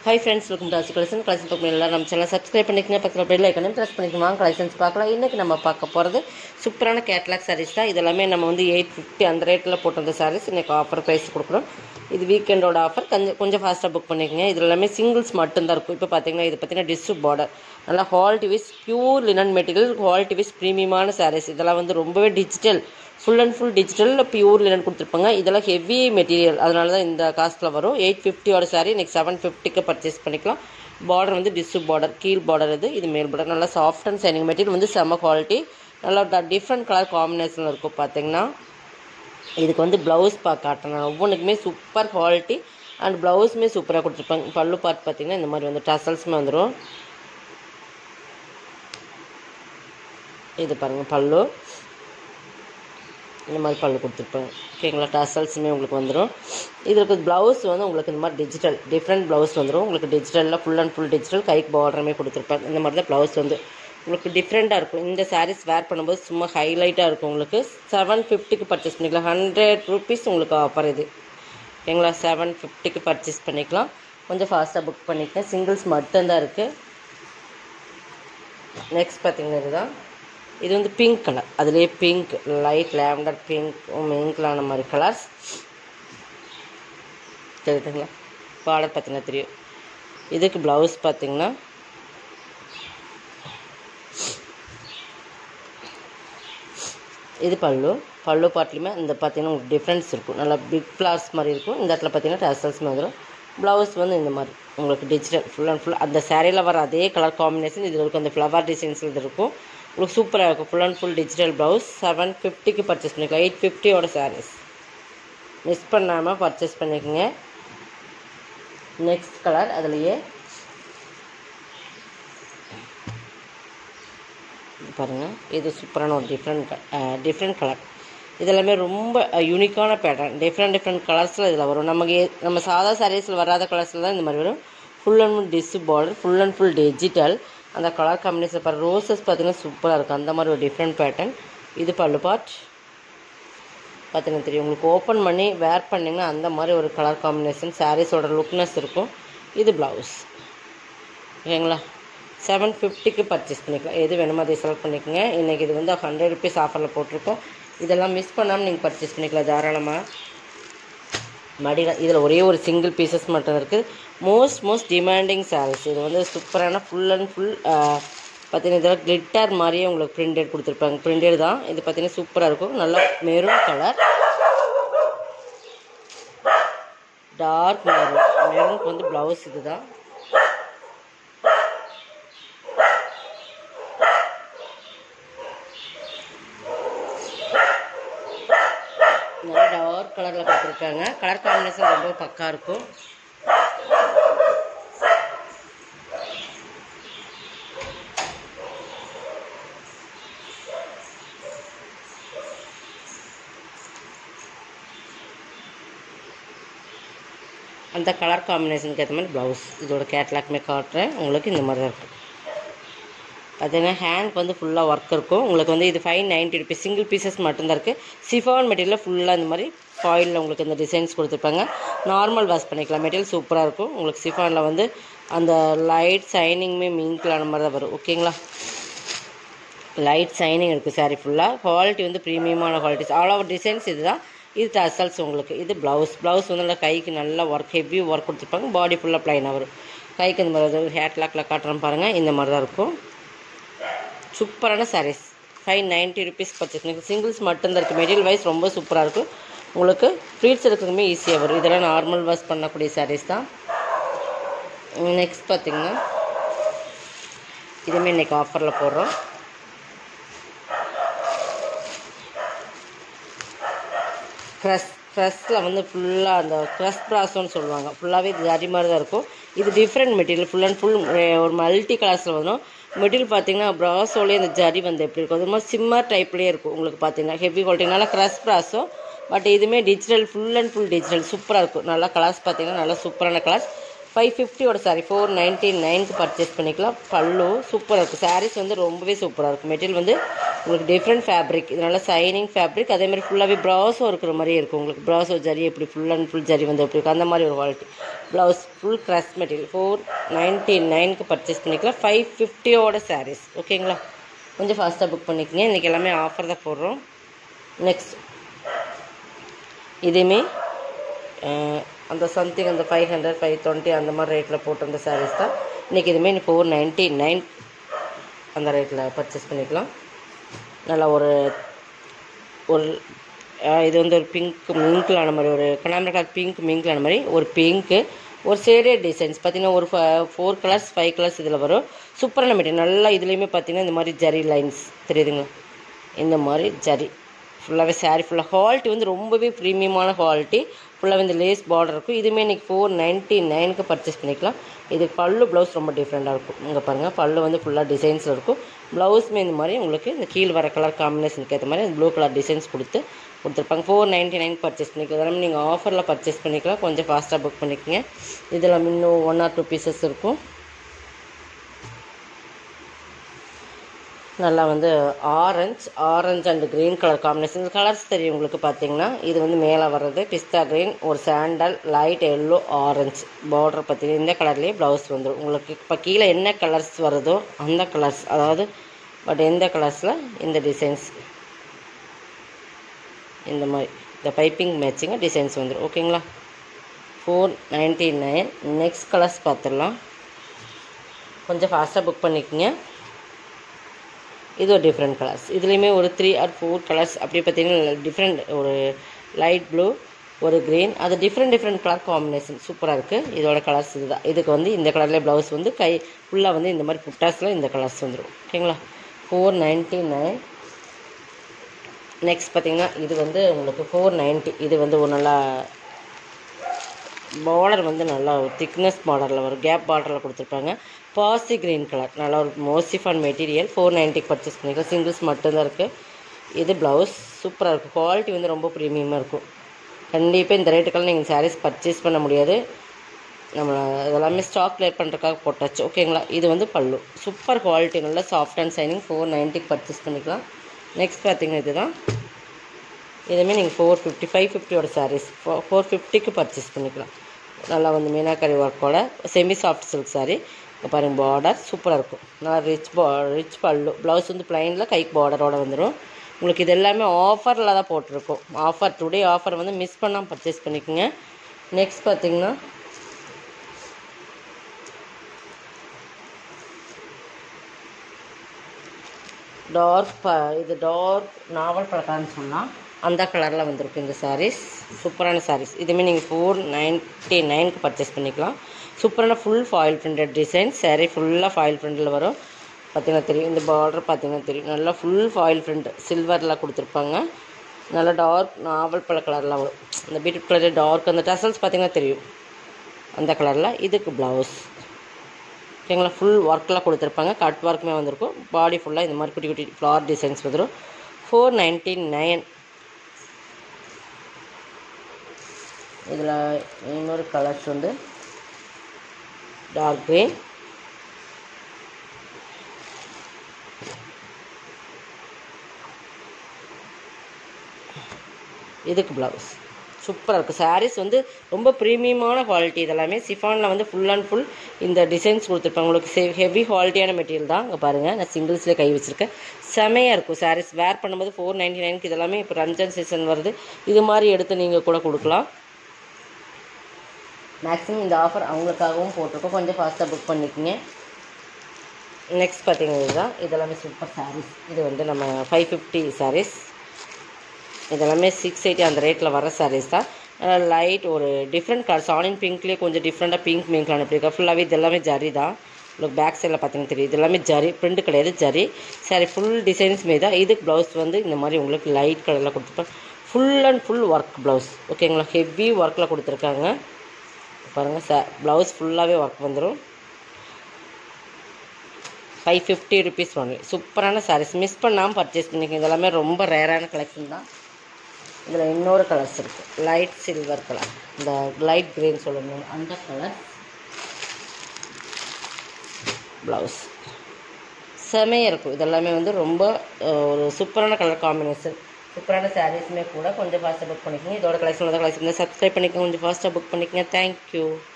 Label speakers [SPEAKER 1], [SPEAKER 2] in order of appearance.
[SPEAKER 1] high friends welcome to Aasi collection collection பார்க்க எல்லாரும் நம்ம சேனல் சப்ஸ்கிரைப் பண்ணிக்கங்க பக்கத்தில் பெல் ஐக்கனும் ப்ரெஸ் பண்ணிக்கணும் வாங்க கலெக்ஷன்ஸ் பார்க்கலாம் இன்றைக்கி நம்ம பார்க்க போகிறது சூப்பரான கேட்லாக் சாரீஸ் தான் இதெல்லாமே நம்ம வந்து எயிட் ஃபிஃப்டி அந்த ரேட்டில் போட்டிருந்த சாரீஸ் இன்றைக்கி ஆஃபர் ப்ரைஸ் கொடுக்குறோம் இது வீக்கெண்டோட ஆஃபர் கொஞ்சம் கொஞ்சம் ஃபாஸ்ட்டாக புக் பண்ணிக்கங்க இது எல்லாமே சிங்கிள்ஸ் மட்டும்தான் இருக்கும் இப்போ பார்த்தீங்கன்னா இது பார்த்தீங்கன்னா டிஸ்ட்ரிப் பார்டர் நல்லா quality wise pure linen material quality wise ப்ரீமியமான சாரீஸ் இதெல்லாம் வந்து ரொம்பவே டிஜிட்டல் ஃபுல் அண்ட் ஃபுல் டிஜிட்டலில் பியூர் லினன் கொடுத்துருப்பாங்க இதெல்லாம் ஹெவி மெட்டீரியல் அதனால தான் இந்த காஸ்ட்டில் வரும் எயிட் ஃபிஃப்டியோட சாரி இன்னைக்கு செவன் ஃபிஃப்டிக்கு பர்ச்சேஸ் பண்ணிக்கலாம் பார்டர் வந்து டிஸ்ஸு பார்டர் கீழ் பார்டர் இது இது மேல் பார்டர் நல்லா சாஃப்ட் அண்ட் சைனிங் மெட்டீரியல் வந்து செம்ம குவாலிட்டி நல்லா டிஃப்ரெண்ட் கலர் காம்பினேஷனில் இருக்கும் பார்த்தீங்கன்னா இதுக்கு வந்து ப்ளவுஸ் பா காட்டணும் ஒவ்வொன்றுக்குமே சூப்பர் குவாலிட்டி அண்ட் ப்ளவுஸுமே சூப்பராக கொடுத்துருப்பாங்க பல்லு பார்ட் பார்த்தீங்கன்னா இந்த மாதிரி வந்து டசல்ஸுமே வந்துடும் இது பாருங்கள் பல்லு இந்த மாதிரி பல்லு கொடுத்துருப்பாங்க ஓகேங்களா டசல்ஸுமே உங்களுக்கு வந்துடும் இதுக்கு ப்ளவுஸ் வந்து உங்களுக்கு இந்த மாதிரி டிஜிட்டல் டிஃப்ரெண்ட் ப்ளவுஸ் வந்துடும் உங்களுக்கு டிஜிட்டலில் ஃபுல் அண்ட் ஃபுல் டிஜிட்டல் கைக்கு பார்டருமே கொடுத்துருப்பாங்க இந்த மாதிரி தான் ப்ளவுஸ் வந்து உங்களுக்கு டிஃப்ரெண்ட்டாக இருக்கும் இந்த சாரீஸ் வேர் பண்ணும்போது சும்மா ஹைலைட்டாக இருக்கும் உங்களுக்கு செவன் ஃபிஃப்டிக்கு பர்ச்சேஸ் பண்ணிக்கலாம் ஹண்ட்ரட் ருபீஸ் உங்களுக்கு ஆஃபர் இது ஓகேங்களா செவன் ஃபிஃப்டிக்கு பர்ச்சேஸ் பண்ணிக்கலாம் கொஞ்சம் ஃபாஸ்ட்டாக புக் பண்ணிக்கங்க சிங்கிள்ஸ் மட்டும்தான் இருக்குது நெக்ஸ்ட் பார்த்தீங்கன்னா இதுதான் இது வந்து பிங்க் கலர் அதுலேயே பிங்க் லைட் லேவண்டர் பிங்க் மிங்க்லான மாதிரி கலர்ஸ் தெரியுதுங்களா பார்டர் பார்த்தீங்கன்னா தெரியும் இதுக்கு ப்ளவுஸ் பார்த்தீங்கன்னா இது பல்லு பல்லு பாட்டிலுமே இந்த பார்த்தீங்கன்னா உங்களுக்கு டிஃப்ரென்ஸ் இருக்கும் நல்லா பிக் ஃப்ளார்ஸ் மாதிரி இருக்கும் இந்த இடத்துல பார்த்தீங்கன்னா டசல்ஸ் மாதிரி வரும் ப்ளவுஸ் வந்து இந்த மாதிரி உங்களுக்கு டிஜிட்டல் ஃபுல் அண்ட் ஃபுல் அந்த சேரீயில் வர அதே கலர் காம்பினேஷன் இதில் இருக்கும் அந்த ஃப்ளவர் டிசைன்ஸ் இது இருக்கும் உங்களுக்கு சூப்பராக இருக்கும் full and full digital blouse seven ஃபிஃப்டிக்கு பர்ச்சேஸ் பண்ணிக்கலாம் எயிட் ஃபிஃப்டியோட சாரீஸ் மிஸ் பண்ணாமல் பர்ச்சேஸ் பண்ணிக்கோங்க நெக்ஸ்ட் கலர் அதுலேயே பாருங்கள் இது சூப்பரான ஒரு டிஃப்ரெண்ட் டிஃப்ரெண்ட் கலர் இதெல்லாமே ரொம்ப யூனிக்கான பேட்டர்ன் டிஃப்ரெண்ட் டிஃப்ரெண்ட் கலர்ஸில் இதில் வரும் நமக்கு எ- நம்ம சாதா சாரீஸில் வராத கலர்ஸில் தான் இந்த மாதிரி வரும் full and full tissue border full and full digital அந்த கலர் காம்பினேஷன் பாரு ரோசஸ் பார்த்தீங்கன்னா சூப்பராக இருக்கும் அந்த மாதிரி ஒரு டிஃப்ரெண்ட் பேட்டர்ன் இது பல்லு பார்ட் பார்த்தீங்கன்னா தெரியும் உங்களுக்கு ஓப்பன் பண்ணி வேர் பண்ணிங்கன்னா அந்த மாதிரி ஒரு கலர் காம்பினேஷன் சாரீஸோட லுக்னஸ் இருக்கும் இது ப்ளவுஸ் ஓகேங்களா செவன் ஃபிஃப்டிக்கு பர்ச்சேஸ் பண்ணிக்கலாம் எது வேணுமோ அதை செலக்ட் பண்ணிக்கோங்க இன்றைக்கி இது வந்து ஹண்ட்ரட் ருபீஸ் ஆஃபரில் போட்டிருக்கோம் இதெல்லாம் மிஸ் பண்ணாமல் நீங்கள் பர்ச்சேஸ் பண்ணிக்கலாம் தாராளமாக மடியில் இதில் ஒரே ஒரு சிங்கிள் பீசஸ் மட்டும் இருக்குது மோஸ்ட் மோஸ்ட் டிமாண்டிங் சாரீஸ் இது வந்து சூப்பரான ஃபுல் அண்ட் ஃபுல் பார்த்தீங்கன்னா இதில் கிளிட்டர் மாதிரியே உங்களுக்கு பிரிண்டட் கொடுத்துருப்பாங்க பிரிண்டட் தான் இது பார்த்தீங்கன்னா சூப்பராக இருக்கும் நல்லா மெரூன் கலர் டார்க் மெரூன் மெரூனுக்கு வந்து ப்ளவுஸ் இதுதான் நல்லா டார்க் கலரில் கொடுத்துருக்காங்க கலர் காம்பினேஷன் ரொம்ப பக்கா இருக்கும் அந்த கலர் காம்பினேஷனுக்கு ஏற்ற மாதிரி ப்ளவுஸ் இதோட கேட்லாக்மே காட்டுறேன் உங்களுக்கு இந்த மாதிரி தான் இருக்கும் பார்த்தீங்கன்னா ஹேண்ட் வந்து ஃபுல்லாக ஒர்க் இருக்கும் உங்களுக்கு வந்து இது five ninety rupees single pieces மட்டும்தான் இருக்குது சிஃபான் மெட்டீரியலில் ஃபுல்லாக இந்த மாதிரி ஃபாயிலில் உங்களுக்கு இந்த டிசைன்ஸ் கொடுத்துருப்பாங்க நார்மல் வாஷ் பண்ணிக்கலாம் மெட்டீரியல் சூப்பராக இருக்கும் உங்களுக்கு சிஃபானில் வந்து அந்த லைட் சைனிங்குமே மிங்க்லான மாதிரி தான் வரும் ஓகேங்களா லைட் சைனிங் இருக்குது சாரி ஃபுல்லாக குவாலிட்டி வந்து ப்ரீமியமான குவாலிட்டிஸ் ஆல் ஓவர் டிசைன்ஸ் இதுதான் இது டசல்ஸ் உங்களுக்கு இது ப்ளவுஸ் ப்ளவுஸ் வந்து நல்லா கைக்கு நல்லா ஒர்க் ஹெவி ஒர்க் கொடுத்துருப்பாங்க பாடி ஃபுல்லாக ப்ளைனாக வரும் கைக்கு இந்த மாதிரி ஹேட்லாக்கில் காட்டுறோம் பாருங்கள் இந்த மாதிரி தான் இருக்கும் சூப்பரான sarees five ninety rupees purchase பண்ணி சிங்கிள்ஸ் மட்டும்தான் இருக்குது மெட்டீரியல் வைஸ் ரொம்ப சூப்பராக இருக்கும் உங்களுக்கு ஃப்ளீட்ஸ் எடுக்கிறதுமே ஈஸியாக வரும் இதெல்லாம் நார்மல் வாஷ் பண்ணக்கூடிய சாரீஸ் தான் நெக்ஸ்ட் பார்த்தீங்கன்னா இதுவுமே இன்றைக்கி ஆஃபரில் போடுறோம் க்ரஸ் க்ரஸில் வந்து ஃபுல்லாக அந்த க்ரஸ் ப்ராஸோன்னு சொல்லுவாங்க ஃபுல்லாகவே இது ஜரி மாதிரி தான் இருக்கும் இது different material full and full ஒரு மல்டி கலர்ஸில் வரும் மெட்டீரியல் பார்த்தீங்கன்னா ப்ராஸோலேயே இந்த ஜரி வந்து எப்படி இருக்கும் அது மாதிரி சிம்மர் டைப்லேயே இருக்கும் உங்களுக்கு பார்த்தீங்கன்னா ஹெவி குவாலிட்டினால க்ரஸ் ப்ராஸோ பட் இதுவுமே digital full and full digital சூப்பராக இருக்கும் நல்லா கலர்ஸ் பார்த்தீங்கன்னா நல்லா சூப்பரான கலர்ஸ் ஃபைவ் ஃபிஃப்டியோட சாரி ஃபோர் நைன்ட்டி நைனுக்கு பர்ச்சேஸ் பண்ணிக்கலாம் பல்லு சூப்பராக இருக்கும் சாரீஸ் வந்து ரொம்பவே சூப்பராக இருக்கும் மெட்டீரியல் வந்து உங்களுக்கு டிஃப்ரெண்ட் ஃபேப்ரிக் இதனால சைனிங் ஃபேப்ரிக் அதே மாதிரி ஃபுல்லாகவே ப்ராஸோ இருக்கிற மாதிரியே இருக்கும் உங்களுக்கு ப்ராஸோ ஜரி எப்படி ஃபுல் அண்ட் ஃபுல் ஜரி வந்து எப்படி இருக்கும் அந்த மாதிரி ஒரு quality blouse full crush material four ninety நைனுக்கு பர்ச்சேஸ் பண்ணிக்கலாம் ஃபைவ் ஃபிஃப்டியோட சாரீஸ் ஓகேங்களா கொஞ்சம் ஃபாஸ்ட்டாக புக் பண்ணிக்கங்க இன்றைக்கி எல்லாமே ஆஃபர் தான் போடுறோம் நெக்ஸ்ட் இதுவுமே அஹ், அந்த சம்திங் அந்த ஃபைவ் ஹண்ட்ரட் ஃபைவ் டுவெண்ட்டி அந்த மாதிரி ரேட்டில் போட்டிருந்த சாரீஸ் தான் இன்றைக்கி இதுவுமே ஃபோர் நைன்ட்டி நைன் அந்த ரேட்டில் பர்ச்சேஸ் பண்ணிக்கலாம் நல்லா ஒரு ஒரு அஹ், இது வந்து ஒரு பிங்க் மிங்கில் ஆன மாதிரி ஒரு கனாமரா கலர் பிங்க் மிங்கில் ஆன மாதிரி ஒரு பிங்க்கு ஒரு ஷேடட் டிசைன்ஸ் பார்த்தீங்கன்னா ஒரு ஃபோர் கலர்ஸ் ஃபைவ் கலர்ஸ் இதில் வரும் சூப்பரான மெட்டீரியல் நல்லா இதுலேயுமே பார்த்தீங்கன்னா இந்த மாதிரி ஜரி லைன்ஸ் தெரியுதுங்க இந்த மாதிரி ஜரி ஃபுல்லாகவே saree ஃபுல்லாக குவாலிட்டி வந்து ரொம்பவே ப்ரீமியமான குவாலிட்டி ஃபுல்லாகவே இந்த லேஸ் பார்டர் இருக்கும் இதுவுமே இன்றைக்கி ஃபோர் நைன்ட்டி நைனுக்கு பர்ச்சேஸ் பண்ணிக்கலாம் இது பல்லு ப்ளவுஸ் ரொம்ப டிஃப்ரெண்ட்டாக இருக்கும் இங்கே பாருங்கள் பல்லு வந்து ஃபுல்லாக டிசைன்ஸில் இருக்கும் ப்ளவுஸுமே இந்த மாதிரி உங்களுக்கு இந்த கீழ் வர கலர் காம்பினேஷனுக்கு ஏற்ற மாதிரி ப்ளூ கலர் டிசைன்ஸ் கொடுத்து கொடுத்துருப்பாங்க ஃபோர் நைன்ட்டி நைன் பர்ச்சேஸ் பண்ணிக்கலாம் இதெல்லாம் நீங்கள் ஆஃபரில் பர்ச்சேஸ் பண்ணிக்கலாம் கொஞ்சம் ஃபாஸ்ட்டாக புக் பண்ணிக்கோங்க இதில் இன்னும் ஒன் ஆர் டூ பீசஸ் இருக்கும் நல்லா வந்து orange orange and green colour combination colours தெரியும் உங்களுக்கு பார்த்தீங்கன்னா இது வந்து மேலே வர்றது பிஸ்தா க்ரீன் ஒரு sandal light yellow orange border பார்த்தீங்கன்னா இந்த கலர்லேயே ப்ளவுஸ் வந்துடும் உங்களுக்கு இப்போ கீழே என்ன கலர்ஸ் வருதோ அந்த கலர்ஸ் அதாவது பட் எந்த கலர்ஸில் இந்த டிசைன்ஸ் இந்த மாதிரி இந்த பைப்பிங் மேட்சிங்காக டிசைன்ஸ் வந்துடும் ஓகேங்களா four ninety nine next colours பார்த்துடலாம் கொஞ்சம் ஃபாஸ்ட்டாக புக் பண்ணிக்கோங்க இது ஒரு டிஃப்ரெண்ட் கலர்ஸ் இதுலேயுமே ஒரு த்ரீ ஆர் ஃபோர் கலர்ஸ் அப்படி பார்த்தீங்கன்னா டிஃப்ரெண்ட் ஒரு லைட் ப்ளூ ஒரு க்ரீன் அது டிஃப்ரெண்ட் டிஃப்ரெண்ட் கலர் காம்பினேஷன் சூப்பராக இருக்குது இதோட கலர்ஸ் இதுதான் இதுக்கு வந்து இந்த கலர்லேயே ப்ளவுஸ் வந்து கை ஃபுல்லாக வந்து இந்த மாதிரி புட்டாஸில் இந்த கலர்ஸ் வந்துடும் ஓகேங்களா ஃபோர் நைன்ட்டி நைன் நெக்ஸ்ட் பார்த்தீங்கன்னா இது வந்து உங்களுக்கு ஃபோர் நைன்ட்டி இது வந்து ஒரு நல்லா பார்டர் வந்து நல்லா ஒரு திக்னஸ் பார்டரில் வரும் கேப் பார்டரில் கொடுத்துருப்பாங்க பாசி க்ரீன் கலர் நல்லா ஒரு மோசிஃபான் மெட்டீரியல் ஃபோர் நைன்ட்டிக்கு பர்ச்சேஸ் பண்ணிக்கலாம் சிங்கிள்ஸ் மட்டும்தான் இருக்குது இது ப்ளவுஸ் சூப்பராக இருக்கும் குவாலிட்டி வந்து ரொம்ப ப்ரீமியமாக இருக்கும் கண்டிப்பாக இந்த ரேட்டுக்கெல்லாம் நீங்கள் சாரீஸ் பர்ச்சேஸ் பண்ண முடியாது நம்ம இதெல்லாமே ஸ்டாக் கிளியர் பண்ணுறதுக்காக போட்டாச்சு ஓகேங்களா இது வந்து பல்லு சூப்பர் குவாலிட்டி நல்லா சாஃப்ட் அண்ட் சைனிங் ஃபோர் நைன்ட்டிக்கு பர்ச்சேஸ் பண்ணிக்கலாம் நெக்ஸ்ட் பார்த்தீங்கன்னா இதுதான் இதுவுமே நீங்கள் ஃபோர் ஃபிஃப்டி ஃபைவ் ஃபிஃப்டியோட சாரீஸ் ஃபோர் ஃபிஃப்டிக்கு பர்ச்சேஸ் பண்ணிக்கலாம் நல்லா வந்து மீனாக்கரி ஒர்க்கோட செமி சாஃப்ட் சில்க் சாரீ இப்போ பாருங்கள் பார்டர் சூப்பராக இருக்கும் நல்லா ரிச் பா ரிச் பல்லு ப்ளவுஸ் வந்து ப்ளைனில் கைக்கு பார்டரோட வந்துடும் உங்களுக்கு இது எல்லாமே ஆஃபரில் தான் போட்டிருக்கோம் ஆஃபர் டுடே ஆஃபர் வந்து மிஸ் பண்ணாமல் பர்ச்சேஸ் பண்ணிக்கோங்க நெக்ஸ்ட் பார்த்தீங்கன்னா டார்க் ப இது டார்க் நாவல் பழக்கான்னு சொல்லலாம் அந்த கலரில் வந்திருக்கு இந்த சாரீஸ் சூப்பரான சாரீஸ் இதுவுமே நீங்கள் ஃபோர் நைன்ட்டி நைனுக்கு பர்ச்சேஸ் பண்ணிக்கலாம் சூப்பரான full foil printed design saree ஃபுல்லாக ஃபாயில் பிரிண்டில் வரும் பார்த்தீங்கன்னா தெரியும் இந்த பார்டர் பார்த்தீங்கன்னா தெரியும் நல்லா ஃபுல் ஃபாயில் பிரிண்ட் சில்வரில் கொடுத்துருப்பாங்க நல்லா டார்க் நாவல் பழ கலரில் வரும் இந்த பீட்ரூட் கலர் டார்க் அந்த டசல்ஸ் பார்த்தீங்கன்னா தெரியும் அந்த கலரில் இதுக்கு ப்ளவுஸ் ஓகேங்களா ஃபுல் ஒர்க்கில் கொடுத்துருப்பாங்க கட் ஒர்க்குமே வந்திருக்கும் பாடி ஃபுல்லாக இந்த மாதிரி குட்டி குட்டி ஃப்ளவர் டிசைன்ஸ் வந்துடும் ஃபோர் நைன்ட்டி நைன் இதில் இன்னொரு கலர்ஸ் வந்து டார்க் க்ரீன் இதுக்கு ப்ளவுஸ் சூப்பராக இருக்குது சாரீஸ் வந்து ரொம்ப ப்ரீமியமான குவாலிட்டி இதெல்லாமே சிஃபானில் வந்து ஃபுல் அண்ட் ஃபுல் இந்த டிசைன்ஸ் கொடுத்துருப்பாங்க உங்களுக்கு ஹெவி குவாலிட்டியான மெட்டீரியல் தான் இங்கே பாருங்கள் நான் சிங்கிள்ஸ்லேயே கை வச்சுருக்கேன் செமையாக இருக்கும் சாரீஸ் வேர் பண்ணும்போது ஃபோர் நைன்ட்டி நைனுக்கு இதெல்லாமே இப்போ ரம்ஜான் சீசன் வருது இது மாதிரி எடுத்து நீங்கள் கூட கொடுக்கலாம் மேக்ஸிமம் இந்த ஆஃபர் அவங்களுக்காகவும் போட்டிருக்கோம் கொஞ்சம் ஃபாஸ்ட்டாக புக் பண்ணிக்கோங்க நெக்ஸ்ட் பார்த்தீங்கன்னா இதுதான் இதெல்லாமே சூப்பர் சாரீஸ் இது வந்து நம்ம ஃபைவ் ஃபிஃப்டி சாரீஸ் இதெல்லாமே சிக்ஸ் எயிட்டி அந்த ரேட்டில் வர சாரீஸ் தான் லைட் ஒரு டிஃப்ரெண்ட் கலர்ஸ் ஆனியன் பிங்க்லேயே கொஞ்சம் டிஃப்ரெண்ட்டாக பிங்க் பிங்க் அனுப்பியிருக்கா ஃபுல்லாகவே இது எல்லாமே ஜரி தான் உங்களுக்கு பேக் சைடில் பார்த்தீங்கன்னா தெரியும் இது எல்லாமே ஜரி பிரிண்ட் கிடையாது ஜரி சாரி ஃபுல் டிசைன்ஸுமே தான் இதுக்கு ப்ளவுஸ் வந்து இந்த மாதிரி உங்களுக்கு லைட் கலரில் கொடுத்துருப்பேன் full and full work blouse ஓகேங்களா ஹெவி ஒர்க்கில் கொடுத்துருக்காங்க பாருங்கள் ச ப்ளவுஸ் ஃபுல்லாகவே ஒர்க் வந்துடும் ஃபைவ் ஃபிஃப்டி ருபீஸ் ஒன்லி சூப்பரான சாரீஸ் மிஸ் பண்ணாமல் பர்ச்சேஸ் பண்ணிக்கோங்க இதெல்லாமே ரொம்ப ரேரான கலெக்ஷன் தான் இதில் இன்னொரு கலர்ஸ் இருக்குது லைட் சில்வர் கலர் இந்த லைட் க்ரீன் சொல்லணும் அந்த கலர் ப்ளவுஸ் செமையாக இருக்கும் இதெல்லாமே வந்து ரொம்ப அஹ், ஒரு சூப்பரான கலர் காம்பினேஷன் சூப்பரான சாரீஸுமே கூட கொஞ்சம் ஃபாஸ்ட்டாக புக் பண்ணிக்கோங்க இதோட கலெக்ஷன் கலெக்ஷன் சப்ஸ்கிரைப் பண்ணிக்கோங்க கொஞ்சம் ஃபாஸ்ட்டாக புக் பண்ணிக்கோங்க தேங்க்யூ